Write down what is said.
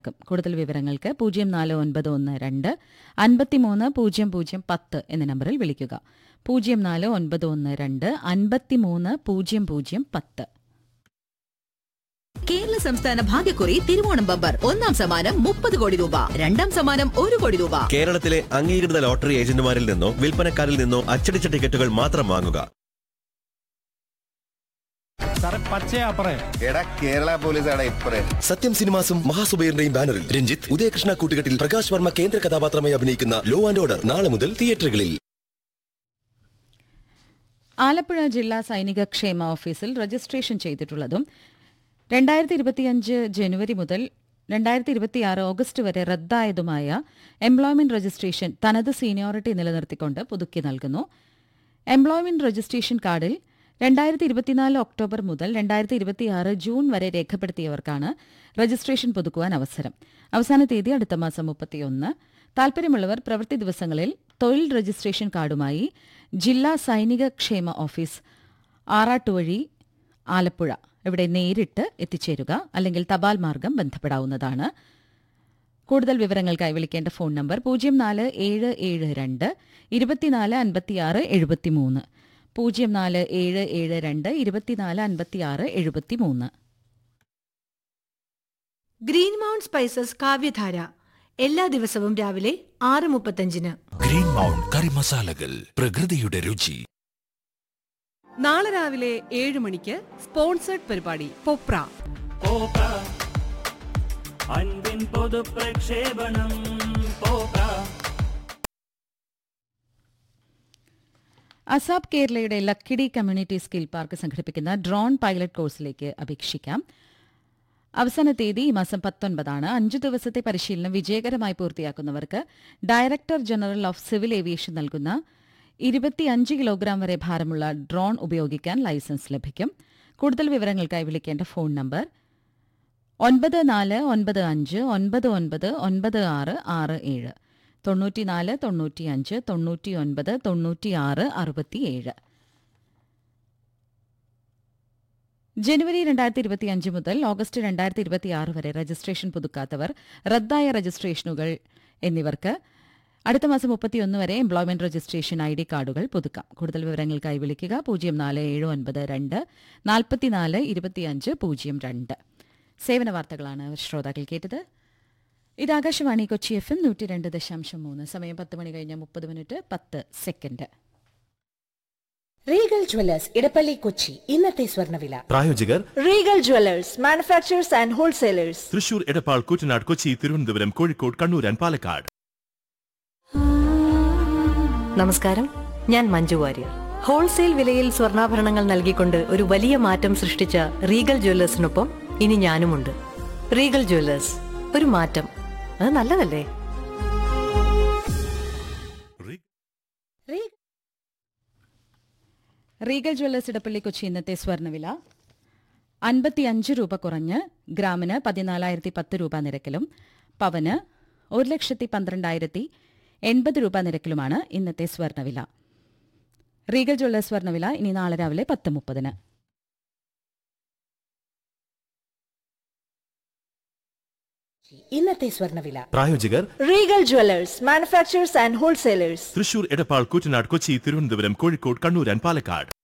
കൂടുതൽ വിവരങ്ങൾക്ക് പൂജ്യം നാല് ഒൻപത് ഒന്ന് രണ്ട് അൻപത്തിമൂന്ന് പൂജ്യം പൂജ്യം പത്ത് എന്ന നമ്പറിൽ വിളിക്കുക പൂജ്യം നാല് ഒൻപത് ഒന്ന് രണ്ട് അൻപത്തിമൂന്ന് പൂജ്യം പൂജ്യം പത്ത് കേരള സംസ്ഥാന ഭാഗ്യക്കുറി തിരുവോണം ബമ്പർ ഒന്നാം സമ്മാനം മുപ്പത് കോടി രൂപ രണ്ടാം സമ്മാനം ഒരു കോടി രൂപ കേരളത്തിലെ അംഗീകൃത ലോട്ടറി ഏജന്റുമാരിൽ നിന്നോ വിൽപ്പനക്കാരിൽ നിന്നോ അച്ചടിച്ച ടിക്കറ്റുകൾ മാത്രം വാങ്ങുക സാറേ പച്ചയാപ്പറേ എടാ കേരള പോലീസാണ് ഇപ്പറേ സത്യം സിനിമാസും മഹാസുബൈറിന്റെയും ബാനറിൽ രഞ്ജിത്ത് ഉദയകൃഷ്ണ കൂട്ടുകെട്ടിൽ പ്രകാശ് വർമ്മ കേന്ദ്ര കഥാപാത്രമായി അഭിനയിക്കുന്ന ലോ ആൻഡ് ഓർഡർ നാളെ മുതൽ തിയേറ്ററുകളിൽ ആലപ്പുഴ ജില്ലാ സൈനിക ക്ഷേമ ഓഫീസിൽ രജിസ്ട്രേഷൻ ചെയ്തിട്ടുള്ളതും രണ്ടായിരത്തി ഇരുപത്തിയഞ്ച് ജനുവരി മുതൽ രണ്ടായിരത്തി ഇരുപത്തിയാറ് ഓഗസ്റ്റ് വരെ റദ്ദായതുമായ എംപ്ലോയ്മെന്റ് രജിസ്ട്രേഷൻ തനത് സീനിയോറിറ്റി നിലനിർത്തിക്കൊണ്ട് പുതുക്കി നൽകുന്നു എംപ്ലോയ്മെന്റ് രജിസ്ട്രേഷൻ കാർഡിൽ രണ്ടായിരത്തി ഇരുപത്തിനാല് ഒക്ടോബർ മുതൽ രണ്ടായിരത്തി ഇരുപത്തിയാറ് ജൂൺ വരെ രേഖപ്പെടുത്തിയവർക്കാണ് രജിസ്ട്രേഷൻ പുതുക്കുവാൻ അവസരം അവസാന തീയതി അടുത്ത മാസം മുപ്പത്തിയൊന്ന് താൽപര്യമുള്ളവർ പ്രവൃത്തി ദിവസങ്ങളിൽ തൊഴിൽ രജിസ്ട്രേഷൻ കാർഡുമായി ജില്ലാ സൈനിക ക്ഷേമ ഓഫീസ് ആറാട്ടുവഴി ആലപ്പുഴ ഇവിടെ നേരിട്ട് എത്തിച്ചേരുക അല്ലെങ്കിൽ തപാൽ മാർഗം ബന്ധപ്പെടാവുന്നതാണ് കൂടുതൽ വിവരങ്ങൾക്കായി വിളിക്കേണ്ട ഫോൺ നമ്പർ പൂജ്യം നാല് ഏഴ് ഏഴ് രണ്ട് ഇരുപത്തിനാല് അൻപത്തിയാറ് എഴുപത്തിമൂന്ന് പൂജ്യം നാല് ഏഴ് ഏഴ് രണ്ട് ഇരുപത്തിനാല് അൻപത്തിയാറ് എഴുപത്തിമൂന്ന് ഗ്രീൻ മൗണ്ട് സ്പൈസസ് കാവ്യധാര എല്ലാ ദിവസവും രാവിലെ ആറ് മുപ്പത്തഞ്ചിന് ഗ്രീൻ മൗണ്ട് കറി മസാലകൾ പ്രകൃതിയുടെ രുചി നാളെ രാവിലെ ഏഴ് മണിക്ക് സ്പോൺസേഡ് പരിപാടി പൊപ്ര അൻപിൻ പൊതുപ്രക്ഷേപണം പോക അസാബ് കേരളയുടെ ലക്കിടി കമ്മ്യൂണിറ്റി സ്കിൽ പാർക്ക് സംഘടിപ്പിക്കുന്ന ഡ്രോൺ പൈലറ്റ് കോഴ്സിലേക്ക് അപേക്ഷിക്കാം അവസാന തീയതി ഈ മാസം പത്തൊൻപതാണ് അഞ്ചു ദിവസത്തെ പരിശീലനം വിജയകരമായി പൂർത്തിയാക്കുന്നവർക്ക് director general of civil aviation നൽകുന്ന ഇരുപത്തിയഞ്ച് കിലോഗ്രാം വരെ ഭാരമുള്ള ഡ്രോൺ ഉപയോഗിക്കാൻ ലൈസൻസ് ലഭിക്കും കൂടുതൽ വിവരങ്ങൾക്കായി വിളിക്കേണ്ട ഫോൺ നമ്പർ ഒൻപത് നാല് ഒൻപത് അഞ്ച് ഒൻപത് ഒൻപത് ഒൻപത് ആറ് ആറ് ഏഴ് തൊണ്ണൂറ്റിനാല് തൊണ്ണൂറ്റിയഞ്ച് തൊണ്ണൂറ്റിയൊൻപത് തൊണ്ണൂറ്റിയാറ് അറുപത്തിയേഴ് ജനുവരി രണ്ടായിരത്തി ഇരുപത്തിയഞ്ച് മുതൽ ഓഗസ്റ്റ് രണ്ടായിരത്തി ഇരുപത്തിയാറ് വരെ രജിസ്ട്രേഷൻ പുതുക്കാത്തവർ റദ്ദായ രജിസ്ട്രേഷനുകൾ എന്നിവർക്ക് അടുത്ത മാസം മുപ്പത്തിയൊന്ന് വരെ എംപ്ലോയ്മെന്റ് രജിസ്ട്രേഷൻ ഐ ഡി കാർഡുകൾ പുതുക്കാം കൂടുതൽ വിവരങ്ങൾക്കായി വിളിക്കുക പൂജ്യം നാല് ഏഴ് ഒൻപത് രണ്ട് നാൽപ്പത്തിനാല് ഇരുപത്തിയഞ്ച് പൂജ്യം രണ്ട് സേവന വാർത്തകളാണ് ശ്രോതാക്കൾ കേട്ടത് ഇത് ആകാശവാണി കൊച്ചി എഫ് എം നൂറ്റി രണ്ട് ദശാംശം മൂന്ന് സമയം പത്ത് മണി കഴിഞ്ഞ മുപ്പത് മിനിറ്റ് പത്ത് second Regal Jewellers Edappally Kochi ഇന്നത്തെ സ്വർണ്ണവില പ്രായോജകർ Regal Jewellers manufacturers and wholesalers Thrissur Edappal Koottanad Kochi Thiruvananthapuram Kozhikode Kannur and Palakkad നമസ്കാരം ഞാൻ മഞ്ജു വാര്യർ ഹോൾസെയിൽ വിലയിൽ സ്വർണ്ണാഭരണങ്ങൾ നൽകിക്കൊണ്ട് ഒരു വലിയ മാറ്റം സൃഷ്ടിച്ച റീഗൽ ജ്വല്ലേഴ്സിനൊപ്പം ഇനി ഞാനുമുണ്ട് റീഗൽ ജ്വല്ലേഴ്സ് ഒരു മാറ്റം അത് നല്ലതല്ലേ റീഗൽ ജ്വല്ലേഴ്സ് ഇടപ്പള്ളി കൊച്ചി ഇന്നത്തെ സ്വർണ്ണവില അൻപത്തിയഞ്ച് രൂപ കുറഞ്ഞ് ഗ്രാമിന് പതിനാലായിരത്തി പത്ത് രൂപ നിരക്കിലും പവന് ഒരു ലക്ഷത്തി പന്ത്രണ്ടായിരത്തി എൺപത് രൂപ നിരക്കിലുമാണ് ഇന്നത്തെ സ്വർണ്ണവില റീഗൽ ജ്വല്ലേഴ്സ് സ്വർണ്ണവില ഇനി നാളെ രാവിലെ പത്ത് മുപ്പതിന് ഇന്നത്തെ സ്വർണ്ണവില പ്രായോജകർ Regal Jewellers manufacturers and wholesalers Thrissur Edappal Koottanad Kochi Thiruvananthapuram Kozhikode Kannur and Palakkad